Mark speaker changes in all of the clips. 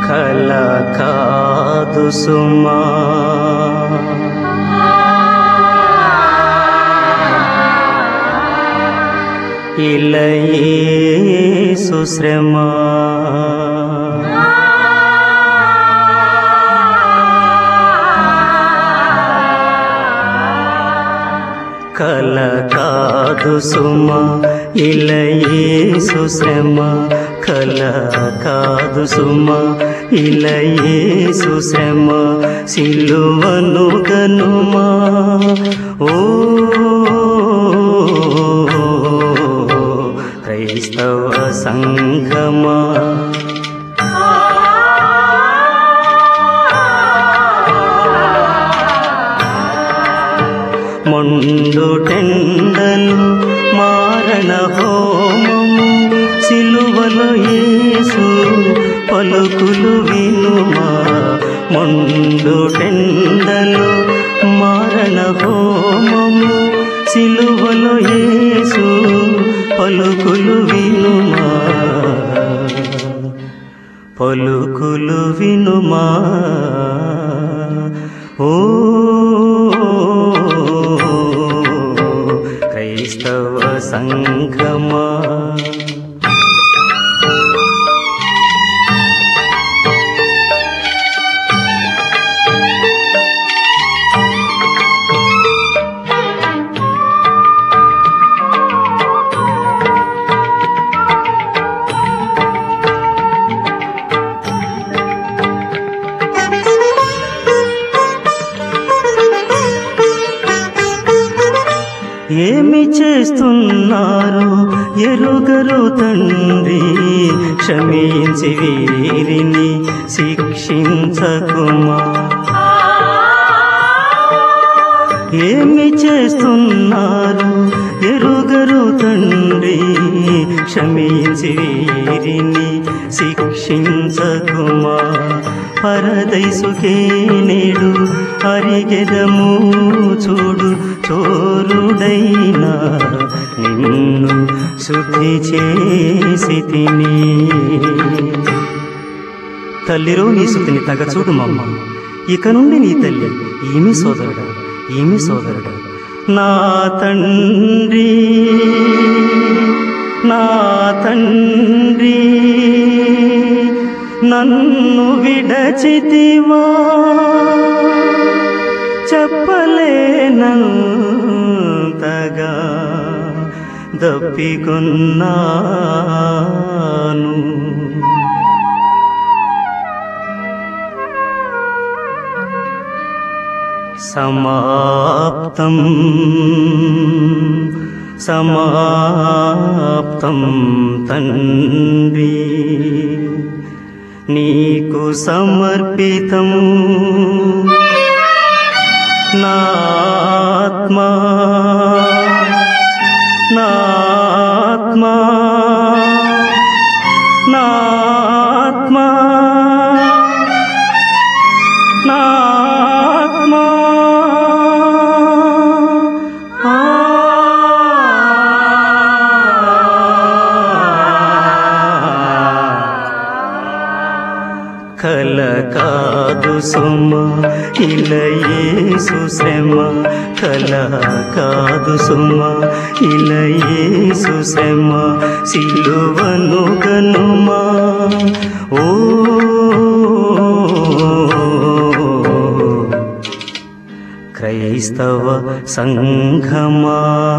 Speaker 1: కల కాదు సుమా ఇలయే సుశ్రమా కల కాదు సుమా ఇలయే సుశ్రమ కల కాదు సుమా ఇలయే సుశ్రమ సిలువను గనుమా ఓ క్రైస్తవ సంఘమా మొండు టెండలు మారణ హోమము సిలువలు యేసు పలుకులు వినుమా మొండు టెండలు మారణ హోమము సిలువలు యేసు పలుకులు వినుమా పలుకులు వినుమా ఓ క్రైస్తవ సంఘమా ఏమి చేస్తున్నారు ఎరుగరు తండ్రి క్షమించి వీరిని శిక్షించకుమా ఏమి చేస్తున్నారు ఎరుగరు తండ్రి క్షమించి వీరిని శిక్షించకుమా పరదైసుకే నేడు అరిగెదము చూడు చోరుడైనా నిన్ను శుద్ధి చేసి తిని తల్లిరో నీ శుద్ధిని తగ చూడు మమ్మ ఇక నుండి నీ తల్లి ఈమె సోదరుడు ఈమె సోదరుడు నా తండ్రి నా తండ్రి నన్ను విడచితివా చెప్పలేనంతగా దప్పికొన్నాను సమాప్తం సమాప్తం తండ్రి నీకు సమర్పితం నాత్మా నాత్మా నాత్మా నాత్మా ఆ. కల కాదు సుమ ఇలయేసు శ్రమ కల కాదు సుమ ఇలయేసు శ్రమ సిలువను గనుమా ఓ క్రైస్తవ సంఘమా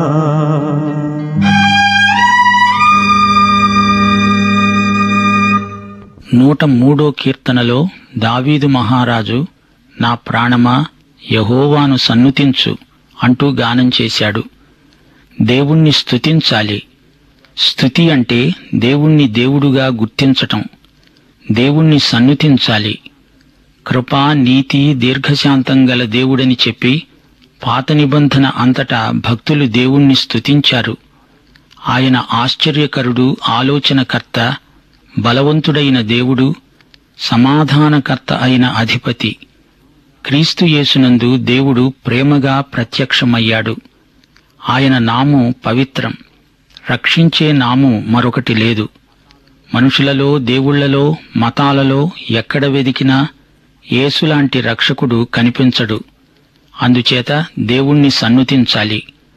Speaker 2: నూట మూడో కీర్తనలో దావీదు మహారాజు నా ప్రాణమా యహోవాను సన్నుతించు అంటూ గానం చేశాడు దేవుణ్ణి స్తుతించాలి స్తుతి అంటే దేవుణ్ణి దేవుడుగా గుర్తించటం దేవుణ్ణి సన్నుతించాలి కృపా నీతి దీర్ఘశాంతం గల దేవుడని చెప్పి పాత నిబంధన అంతటా భక్తులు దేవుణ్ణి స్తుతించారు ఆయన ఆశ్చర్యకరుడు ఆలోచనకర్త బలవంతుడైన దేవుడు సమాధానకర్త అయిన అధిపతి క్రీస్తు యేసునందు దేవుడు ప్రేమగా ప్రత్యక్షమయ్యాడు ఆయన నామం పవిత్రం రక్షించే నామం మరొకటి లేదు మనుషులలో దేవుళ్లలో మతాలలో ఎక్కడ వెదికినా యేసులాంటి రక్షకుడు కనిపించడు అందుచేత దేవుణ్ణి సన్నుతించాలి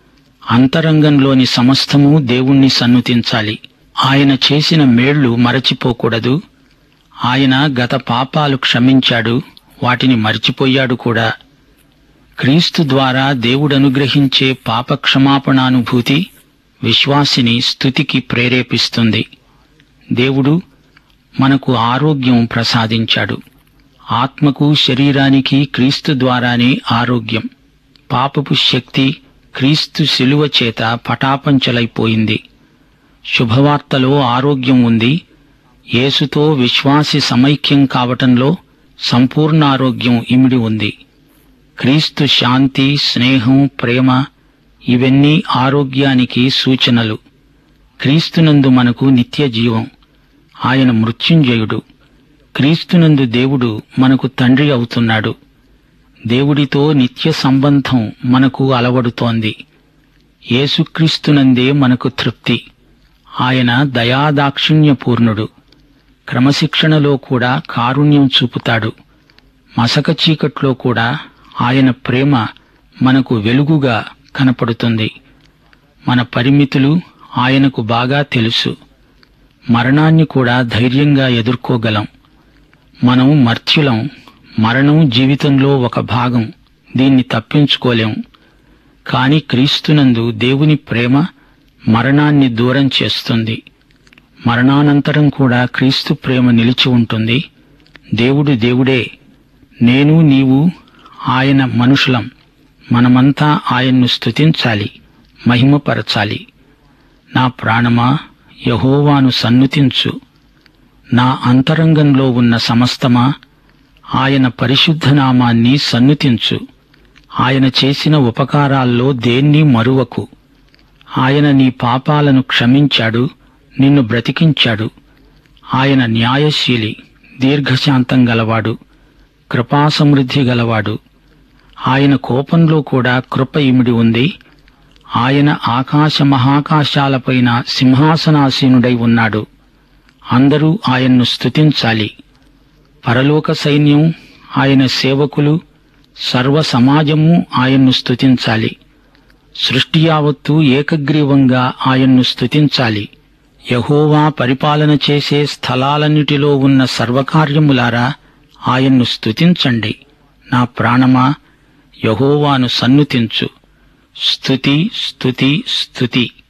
Speaker 2: అంతరంగంలోని సమస్తము దేవుణ్ణి సన్నుతించాలి ఆయన చేసిన మేళ్లు మరచిపోకూడదు ఆయన గత పాపాలు క్షమించాడు వాటిని మరిచిపోయాడు కూడా క్రీస్తు ద్వారా దేవుడనుగ్రహించే పాప క్షమాపణానుభూతి విశ్వాసిని స్థుతికి ప్రేరేపిస్తుంది దేవుడు మనకు ఆరోగ్యం ప్రసాదించాడు ఆత్మకు శరీరానికి క్రీస్తు ద్వారానే ఆరోగ్యం పాపపు శక్తి క్రీస్తు శిలువ చేత పటాపంచలైపోయింది శుభవార్తలో ఆరోగ్యం ఉంది యేసుతో విశ్వాసి సమైక్యం కావటంలో సంపూర్ణ ఆరోగ్యం ఇమిడి ఉంది క్రీస్తు శాంతి స్నేహం ప్రేమ ఇవన్నీ ఆరోగ్యానికి సూచనలు క్రీస్తునందు మనకు నిత్య జీవం ఆయన మృత్యుంజయుడు క్రీస్తునందు దేవుడు మనకు తండ్రి అవుతున్నాడు దేవుడితో నిత్య సంబంధం మనకు అలవడుతోంది యేసుక్రీస్తునందే మనకు తృప్తి ఆయన దయాదాక్షిణ్యపూర్ణుడు క్రమశిక్షణలో కూడా కారుణ్యం చూపుతాడు మసక చీకట్లో కూడా ఆయన ప్రేమ మనకు వెలుగుగా కనపడుతుంది మన పరిమితులు ఆయనకు బాగా తెలుసు మరణాన్ని కూడా ధైర్యంగా ఎదుర్కోగలం మనం మర్త్యులం మరణం జీవితంలో ఒక భాగం దీన్ని తప్పించుకోలేం కాని క్రీస్తునందు దేవుని ప్రేమ మరణాన్ని దూరం చేస్తుంది మరణానంతరం కూడా క్రీస్తు ప్రేమ నిలిచి ఉంటుంది దేవుడు దేవుడే నేను నీవు ఆయన మనుషులం మనమంతా ఆయన్ను స్తుతించాలి మహిమపరచాలి నా ప్రాణమా యహోవాను సన్నుతించు నా అంతరంగంలో ఉన్న సమస్తమా ఆయన పరిశుద్ధ నామాన్ని సన్నుతించు ఆయన చేసిన ఉపకారాల్లో దేన్ని మరువకు ఆయన నీ పాపాలను క్షమించాడు నిన్ను బ్రతికించాడు ఆయన న్యాయశీలి దీర్ఘశాంతం గలవాడు కృపాసమృద్ధి గలవాడు ఆయన కోపంలో కూడా కృప ఇమిడి ఉంది ఆయన ఆకాశ మహాకాశాలపైన సింహాసనాసీనుడై ఉన్నాడు అందరూ ఆయన్ను స్తుతించాలి పరలోక సైన్యం ఆయన సేవకులు సర్వ సమాజము ఆయన్ను స్తుతించాలి సృష్టి యావత్తు ఏకగ్రీవంగా ఆయన్ను స్తుతించాలి యహోవా పరిపాలన చేసే స్థలాలన్నిటిలో ఉన్న సర్వకార్యములారా ఆయన్ను స్తుతించండి నా ప్రాణమా యహోవాను సన్నుతించు స్తుతి స్తుతి స్తుతి